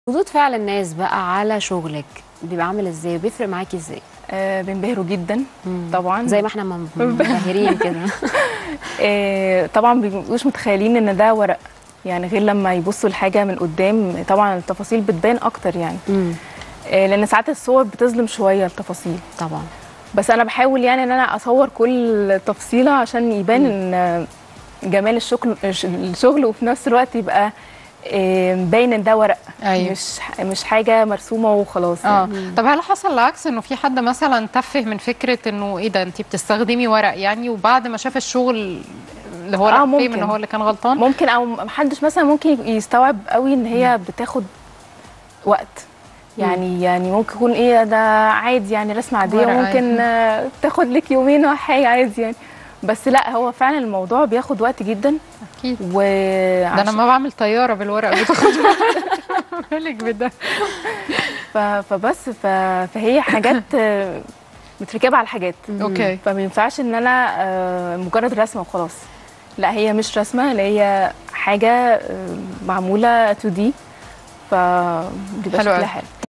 ردود فعل الناس بقى على شغلك بيبقى عامل ازاي وبيفرق معاكي ازاي آه بينبهروا جدا طبعا زي ما احنا من- منبهرين كده آه طبعا ما بيبقوش متخيلين ان ده ورق يعني غير لما يبصوا الحاجه من قدام طبعا التفاصيل بتبان اكتر يعني مم. آه لان ساعات الصور بتظلم شويه التفاصيل طبعا بس انا بحاول يعني ان انا اصور كل تفصيله عشان يبان ان جمال الشغل الشغل وفي نفس الوقت يبقى آه، باين ان ده ورق أيوة. مش مش حاجه مرسومه وخلاص اه يعني. طب هل حصل العكس انه في حد مثلا تفه من فكره انه ايه ده انت بتستخدمي ورق يعني وبعد ما شاف الشغل اللي هو آه، راح فيه ممكن. ان هو اللي كان غلطان ممكن او محدش مثلا ممكن يستوعب قوي ان هي بتاخد وقت يعني يعني ممكن يكون ايه ده عادي يعني رسمه عاديه ورقة ممكن آه، تاخد لك يومين او حاجه عادي يعني بس لا هو فعلا الموضوع بياخد وقت جدا اكيد و ده انا ما بعمل طياره بالورق بتاخد وقت. بالك بده ف... فبس ف... فهي حاجات آه، متركبه على حاجات اوكي فما ينفعش ان انا آه، مجرد رسمه وخلاص لا هي مش رسمه لا هي حاجه آه، معموله 2 دي فبيبقى حلو شكلها أوي. حلو